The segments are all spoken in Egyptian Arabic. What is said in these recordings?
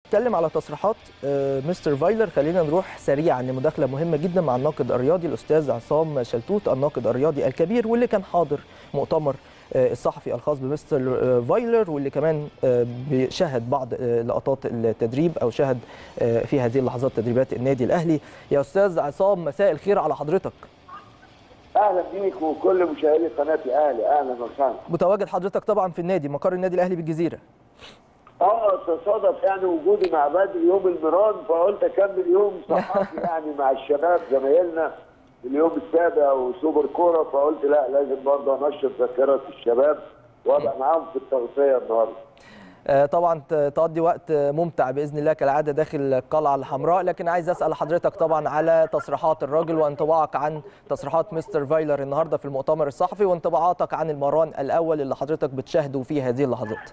نتكلم على تصريحات آه، مستر فايلر خلينا نروح سريعا لمداخله مهمه جدا مع الناقد الرياضي الاستاذ عصام شلتوت الناقد الرياضي الكبير واللي كان حاضر مؤتمر آه، الصحفي الخاص بمستر آه، فايلر واللي كمان آه، شاهد بعض آه، لقطات التدريب او شاهد آه، في هذه اللحظات تدريبات النادي الاهلي يا استاذ عصام مساء الخير على حضرتك اهلا بيك وكل مشاهدي قناه اهلي اهلا وسهلا متواجد حضرتك طبعا في النادي مقر النادي الاهلي بالجزيره اه تصادف يعني وجودي مع بدر يوم الميران فقلت اكمل يوم صحفي يعني مع الشباب زمايلنا اليوم السابع وسوبر كوره فقلت لا لازم برضه انشط ذاكره الشباب وابقى معاهم في التغطيه النهارده آه، طبعا ت- تقضي وقت آه، ممتع باذن الله كالعاده داخل القلعه الحمراء لكن عايز اسال حضرتك طبعا على تصريحات الراجل وانطباعك عن تصريحات مستر فايلر النهارده في المؤتمر الصحفي وانطباعاتك عن المران الاول اللي حضرتك بتشاهده في هذه اللحظات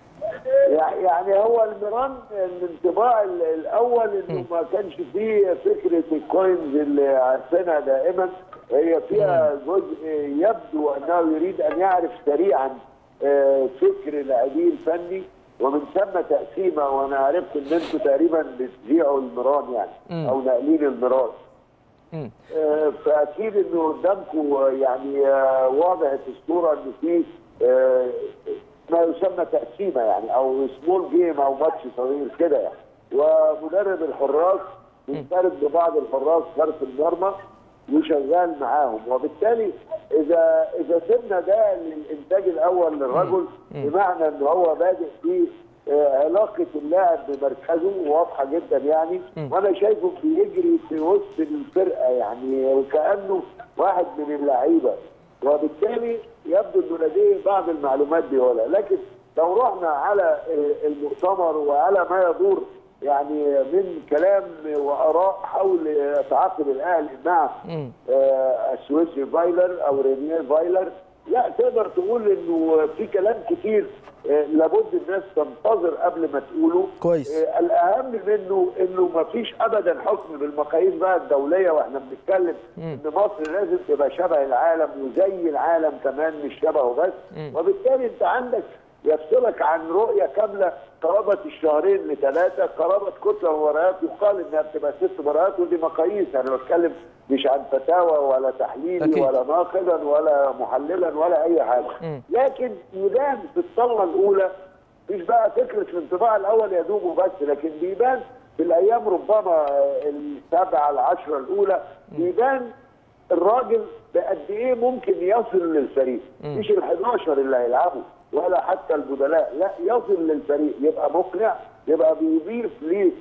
يع- يعني هو الميران الانطباع ال- الاول انه ما كانش فيه فكره الكوينز اللي عارفينها دائما هي فيها جزء يبدو انه يريد ان يعرف سريعا آه، فكر لاعبيه الفني ومن ثم تقسيمه وانا عرفت ان انتوا تقريبا بتذيعوا الميران يعني او ناقلين الميران مم. آه، فاكيد انه قدامكم آه، يعني آه، واضح الصوره ان في آه، ما يسمى تقسيمه يعني او سمول جيم او ماتش صغير كده يعني ومدرب الحراس منفرد ببعض الحراس خلف المرمى وشغال معاهم وبالتالي اذا اذا سيبنا ده للانتاج الاول للرجل بمعنى ان هو بادئ في آه، علاقه اللاعب بمركزه واضحه جدا يعني وانا شايفه بيجري في وسط الفرقه يعني وكانه واحد من اللعيبه وبالتالي يبدو انه لديه بعض المعلومات بيقولها لكن لو رحنا على آه، المؤتمر وعلى ما يدور يعني من كلام واراء حول تعاقد الاهلي مع مم. آه، السويسري فايلر او رينير فايلر لا تقدر تقول انه في كلام كتير آه، لابد الناس تنتظر قبل ما تقوله كويس. آه، الاهم منه انه ما فيش ابدا حكم بالمقاييس بقى الدوليه واحنا بنتكلم ان مصر لازم تبقى شبه العالم وزي العالم كمان مش شبهه بس وبالتالي انت عندك يفصلك عن رؤيه كامله قرابه الشهرين لثلاثه قرابه كتله مباريات يقال انها بتبقى ست مباريات ودي مقاييس انا بتكلم مش عن فتاوى ولا تحليلي أكيد. ولا ناقدا ولا محللا ولا اي حاجه لكن يبان في الطلقه الاولى مش بقى فكره الانطباع الاول يدوب وبس لكن بيبان في الايام ربما السبعه العشره الاولى بيبان الراجل بقد ايه ممكن يصل للفريق مش ال 11 اللي هيلعبوا ولا حتى البدلاء لا يصل للفريق يبقى مقنع يبقى بيضيف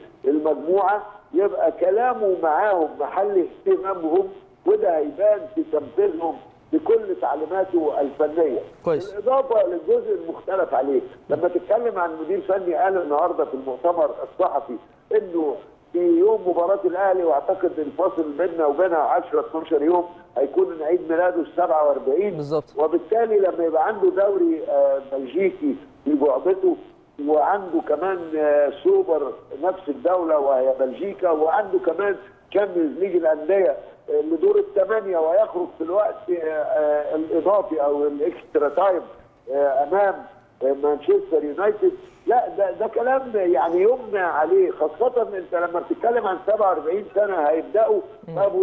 للمجموعه يبقى كلامه معاهم محل اهتمامهم وده هيبان في تنفيذهم بكل تعليماته الفنيه. كويس. بالاضافه للجزء المختلف عليه، لما تتكلم عن مدير فني قال النهارده في المؤتمر الصحفي انه في يوم مباراه الاهلي واعتقد الفاصل بيننا وبينها 10 12 يوم هيكون عيد ميلاده ال 47 بالظبط. وبالتالي لما يبقى عنده دوري آه، بلجيكي في بعبته وعنده كمان آه، سوبر نفس الدوله وهي بلجيكا وعنده كمان تشامبيونز ليج الانديه آه، لدور الثمانيه ويخرج في الوقت آه، آه، الاضافي او الاكسترا تايم آه، امام آه، مانشستر يونايتد لا ده ده كلام يعني يمنع عليه خاصة انت لما بتتكلم عن 47 سنة هيبدأوا ابو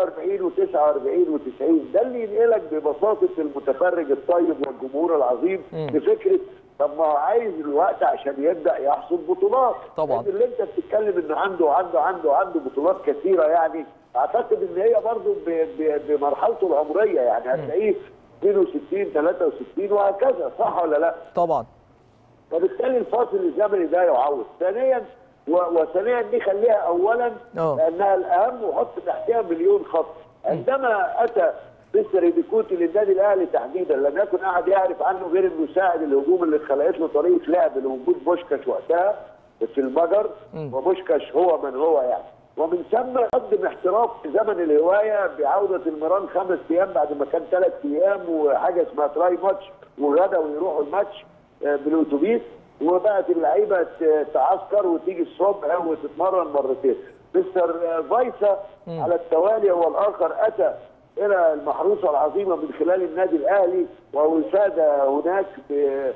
48 و49 و90 ده اللي ينقلك ببساطة المتفرج الطيب والجمهور العظيم لفكرة طب ما هو عايز الوقت عشان يبدأ يحصد بطولات طبعاً. لأن اللي انت بتتكلم انه عنده عنده عنده عنده بطولات كثيرة يعني اعتقد ان هي برضه ب- ب- بمرحلته العمرية يعني هتلاقيه 62 63 وهكذا صح ولا لا؟ طبعا وبالتالي الفاصل الزمني ده يعوض ثانيا و- وثانيا دي خليها اولا أه. لانها الاهم وحط تحتها مليون خط عندما اتى مستر بيكوتي للنادي الاهلي تحديدا لم يكن احد يعرف عنه غير انه يساعد الهجوم اللي اتخلقت له طريقه لعب لوجود بوشكاش وقتها في المجر وبوشكاش هو من هو يعني ومن ثم قدم احتراف في زمن الهوايه بعوده الميران خمس ايام بعد ما كان ثلاث ايام وحاجه اسمها تراي ماتش وغدا ويروحوا الماتش آه، بالاتوبيس وبقت اللعيبه ت- تعسكر وتيجي الصبح وتتمرن مرتين. مستر آه، فايسا على التوالي هو الاخر اتى الى المحروسه العظيمه من خلال النادي الاهلي ووساد هناك ب-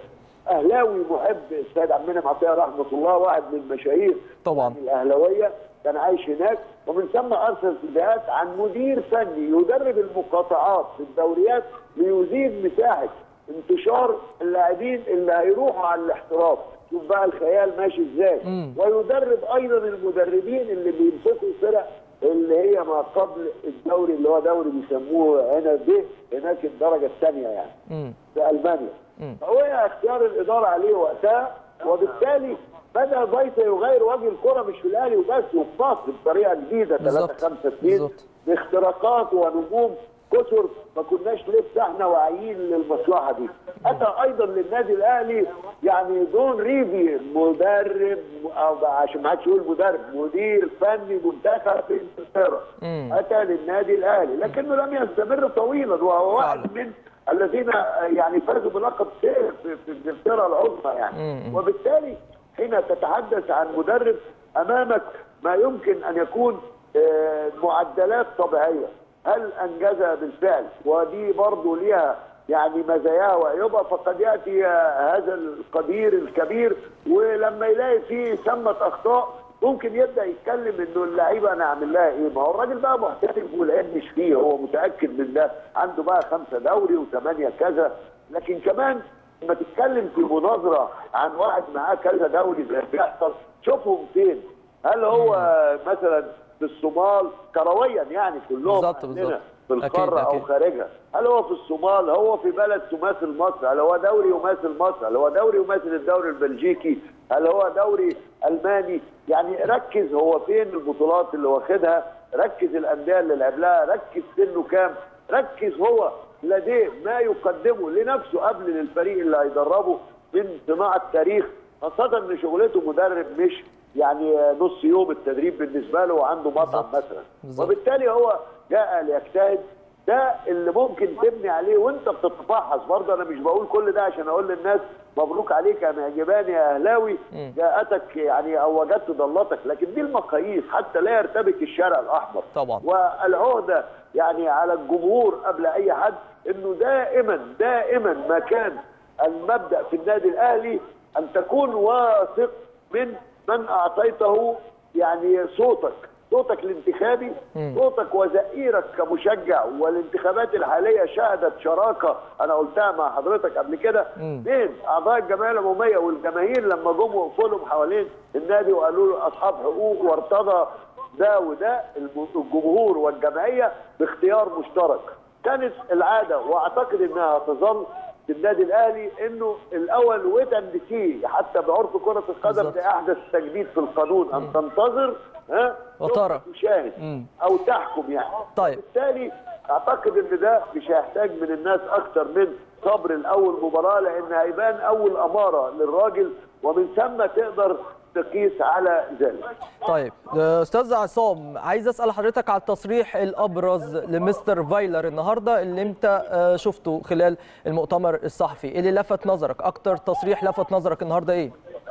اهلاوي محب السيد عبد المنعم عطيه رحمه الله واحد من المشاهير طبعا الاهلاويه كان عايش هناك ومن ثم ارسل فيديوهات عن مدير فني يدرب المقاطعات في الدوريات ليزيد مساحه انتشار اللاعبين اللي هيروحوا على الاحتراف شوف بقى الخيال ماشي ازاي مم. ويدرب ايضا المدربين اللي بيمسكوا الفرق اللي هي ما قبل الدوري اللي هو دوري بيسموه هنا ب هناك الدرجه الثانيه يعني مم. في المانيا مم. فهو اختيار الاداره عليه وقتها وبالتالي بدا فايتا يغير وجه الكره مش في الاهلي وبس وفي مصر بطريقه جديده 3 بالظبط. 5 2 بالظبط. باختراقات ونجوم كثر ما كناش لسه احنا واعيين للمصلحه دي اتى ايضا للنادي الاهلي يعني دون ريفي مدرب او عشان ما حدش يقول مدرب مدير فني منتخب في انجلترا مم. اتى للنادي الاهلي لكنه لم يستمر طويلا وهو فعلا. واحد من الذين يعني فازوا بلقب سير في في انجلترا العظمى يعني مم. وبالتالي حين تتحدث عن مدرب امامك ما يمكن ان يكون آه، معدلات طبيعيه هل انجزها بالفعل ودي برضه ليها يعني مزاياها وعيوبها فقد ياتي آه، هذا القدير الكبير ولما يلاقي فيه ثمه اخطاء ممكن يبدا يتكلم انه اللعيبه انا اعمل لها ايه؟ ما هو الراجل بقى محترف والعيب مش فيه هو متاكد من ده عنده بقى خمسه دوري وثمانيه كذا لكن كمان لما تتكلم في مناظره عن واحد معاه كذا دوري زي ما بيحصل شوفهم فين؟ هل هو مثلا في الصومال كرويا يعني كلهم بالظبط، عندنا بالظبط. في أكيد، القاره او أكيد. خارجها هل هو في الصومال هو في بلد تماثل مصر هل هو دوري يماثل مصر هل هو دوري يماثل الدوري البلجيكي هل هو دوري الماني يعني ركز هو فين البطولات اللي واخدها ركز الانديه اللي لعب لها ركز سنه كام ركز هو لديه ما يقدمه لنفسه قبل للفريق اللي هيدربه من صناعه تاريخ خاصه ان شغلته مدرب مش يعني نص يوم التدريب بالنسبه له وعنده مطعم بالظبط. مثلا بالظبط. وبالتالي هو جاء ليجتهد ده اللي ممكن تبني عليه وانت بتتفحص برضه انا مش بقول كل ده عشان اقول للناس مبروك عليك يا معجباني يا اهلاوي مم. جاءتك يعني او وجدت ضلتك لكن دي المقاييس حتى لا يرتبك الشارع الاحمر طبعا. والعهده يعني على الجمهور قبل اي حد انه دائما دائما ما كان المبدا في النادي الاهلي ان تكون واثق من من اعطيته يعني صوتك صوتك الانتخابي مم. صوتك وزئيرك كمشجع والانتخابات الحاليه شهدت شراكه انا قلتها مع حضرتك قبل كده مم. بين اعضاء الجمعيه العموميه والجماهير لما جم وقفوا لهم حوالين النادي وقالوا له اصحاب حقوق وارتضى ده وده الم- الجمهور والجمعيه باختيار مشترك كانت العاده واعتقد انها تظل في النادي الاهلي انه الاول ويت اند سي حتى بعرف كره القدم بالظبط. ده احدث تجديد في القانون ان تنتظر ها وترى. ثم تشاهد مم. او تحكم يعني طيب. بالتالي اعتقد ان ده مش هيحتاج من الناس اكتر من صبر الاول مباراه لان هيبان اول اماره للراجل ومن ثم تقدر تقيس على ذلك طيب آه، استاذ عصام عايز اسال حضرتك على التصريح الابرز لمستر فايلر النهارده اللي انت آه، شفته خلال المؤتمر الصحفي ايه اللي لفت نظرك اكتر تصريح لفت نظرك النهارده ايه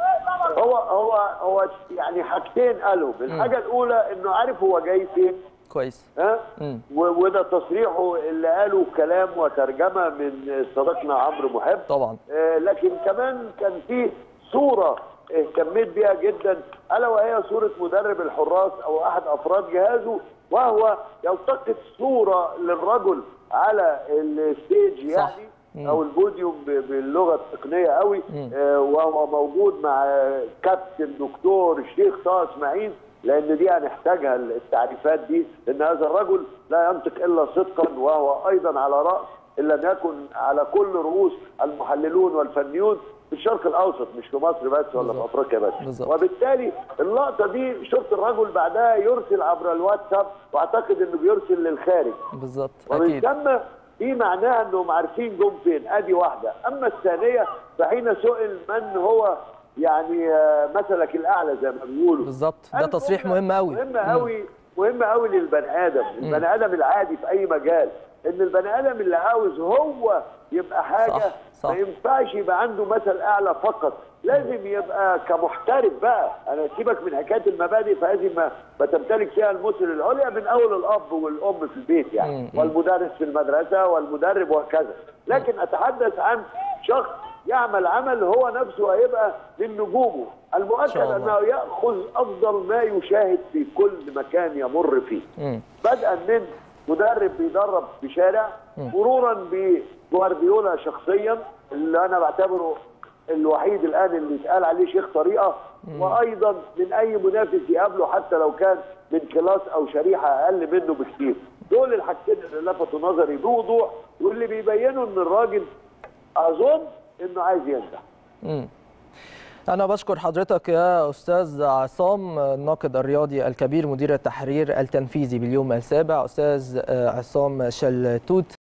هو هو هو يعني حاجتين قالهم الحاجه الاولى انه عارف هو جاي فين كويس ها مم. و- وده تصريحه اللي قاله كلام وترجمه من صديقنا عمرو محب طبعا آه، لكن كمان كان في صورة اهتميت بيها جدا ألا وهي صورة مدرب الحراس أو أحد أفراد جهازه وهو يلتقط صورة للرجل على الستيج صح. يعني مم. أو البوديوم ب- باللغة التقنية قوي مم. آه، وهو موجود مع كابتن دكتور الشيخ طه اسماعيل لان دي هنحتاجها التعريفات دي لان هذا الرجل لا ينطق الا صدقا وهو ايضا على راس ان لم يكن على كل رؤوس المحللون والفنيون في الشرق الاوسط مش في مصر بس ولا في بالظبط. افريقيا بس بالظبط. وبالتالي اللقطه دي شفت الرجل بعدها يرسل عبر الواتساب واعتقد انه بيرسل للخارج بالظبط ومن اكيد ثم في معناها انهم عارفين جم فين ادي واحده اما الثانيه فحين سئل من هو يعني آه، مثلك الاعلى زي ما بيقولوا بالظبط ده قال تصريح جملة مهم قوي مهم قوي مهم قوي للبني ادم البني ادم العادي في اي مجال ان البني ادم اللي عاوز هو يبقى حاجه صح، صح. ما ينفعش يبقى عنده مثل اعلى فقط لازم يبقى كمحترف بقى انا سيبك من حكايه المبادئ فهذه ما, ما تمتلك فيها المثل العليا من اول الاب والام في البيت يعني مم. والمدرس في المدرسه والمدرب وهكذا لكن اتحدث عن شخص يعمل عمل هو نفسه هيبقى من نجومه المؤكد شاء الله. انه ياخذ افضل ما يشاهد في كل مكان يمر فيه مم. بدءا من مدرب بيدرب في شارع مرورا بجوارديولا شخصيا اللي انا بعتبره الوحيد الان اللي اتقال عليه شيخ طريقه وايضا من اي منافس يقابله حتى لو كان من كلاس او شريحه اقل منه بكثير دول الحاجتين اللي لفتوا نظري بوضوح واللي بيبينوا ان الراجل اظن انه عايز ينجح مم. أنا بشكر حضرتك يا أستاذ عصام الناقد الرياضي الكبير مدير التحرير التنفيذي باليوم السابع أستاذ عصام شلتوت